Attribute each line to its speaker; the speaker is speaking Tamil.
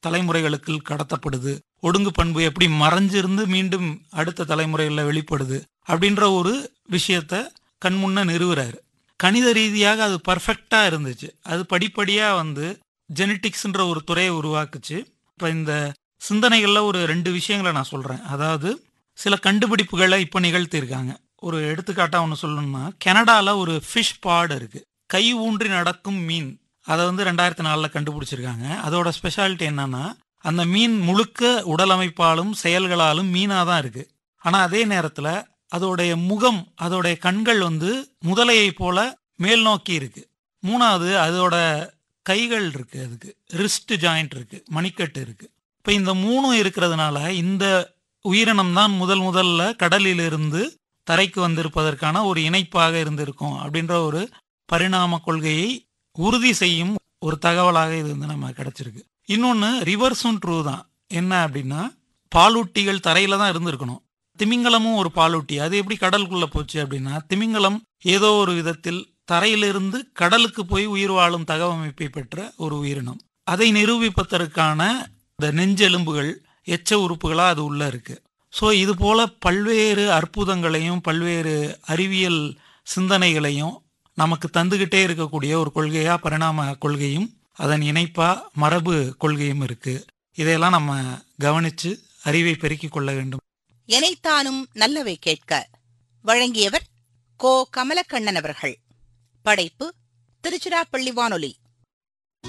Speaker 1: தலைமுறைகளுக்கு கடத்தப்படுது ஒடுங்கு பண்பு எப்படி மறைஞ்சிருந்து மீண்டும் அடுத்த தலைமுறைகளில் வெளிப்படுது அப்படின்ற ஒரு விஷயத்த கண்முன்ன நிறுவுறாரு கணித ரீதியாக அது பர்ஃபெக்டா இருந்துச்சு அது படிப்படியா வந்து ஜெனட்டிக்ஸ்ன்ற ஒரு துறையை உருவாக்குச்சு இப்போ இந்த சிந்தனைகளில் ஒரு ரெண்டு விஷயங்களை நான் சொல்றேன் அதாவது சில கண்டுபிடிப்புகளை இப்போ நிகழ்த்தியிருக்காங்க ஒரு எடுத்துக்காட்டா ஒன்று சொல்லணும்னா கனடால ஒரு ஃபிஷ் பாடு இருக்கு கை ஊன்றி நடக்கும் மீன் அதை வந்து ரெண்டாயிரத்தி நாலில் கண்டுபிடிச்சிருக்காங்க அதோட ஸ்பெஷாலிட்டி என்னன்னா அந்த மீன் முழுக்க உடலமைப்பாலும் செயல்களாலும் மீனாக தான் இருக்கு ஆனால் அதே நேரத்தில் அதோடைய முகம் அதோடைய கண்கள் வந்து முதலையை போல மேல் நோக்கி இருக்கு மூணாவது அதோட கைகள் இருக்கு அதுக்கு ரிஸ்ட் ஜாயிண்ட் இருக்கு மணிக்கட்டு இருக்கு இப்போ இந்த மூணும் இருக்கிறதுனால இந்த உயிரினம் தான் முதல் முதல்ல கடலிலிருந்து தரைக்கு வந்திருப்பதற்கான ஒரு இணைப்பாக இருந்திருக்கும் அப்படின்ற ஒரு பரிணாம கொள்கையை உறுதி செய்யும் ஒரு தகவலாக இது வந்து நம்ம கிடைச்சிருக்கு இன்னொன்று ரிவர்ஸும் ட்ரூ தான் என்ன அப்படின்னா பாலூட்டிகள் தரையில தான் இருந்திருக்கணும் திமிங்கலமும் ஒரு பாலூட்டி அது எப்படி கடலுக்குள்ள போச்சு அப்படின்னா திமிங்கலம் ஏதோ ஒரு விதத்தில் தரையிலிருந்து கடலுக்கு போய் உயிர் வாழும் தகவமைப்பை பெற்ற ஒரு உயிரினம் அதை நிரூபிப்பதற்கான இந்த நெஞ்செலும்புகள் எச்ச உறுப்புகளா அது உள்ள இருக்கு ஸோ இது போல பல்வேறு அற்புதங்களையும் பல்வேறு அறிவியல் சிந்தனைகளையும் நமக்கு தந்துகிட்டே இருக்கக்கூடிய ஒரு கொள்கையா பரிணாம கொள்கையும் அதன் இணைப்பா மரபு கொள்கையும் இருக்கு இதையெல்லாம் நம்ம கவனிச்சு அறிவை பெருக்கிக் கொள்ள வேண்டும்
Speaker 2: எனைத்தானும் நல்லவை கேட்க வழங்கியவர் கோ கமலக்கண்ணன் அவர்கள் படைப்பு திருச்சிராப்பள்ளி வானொலி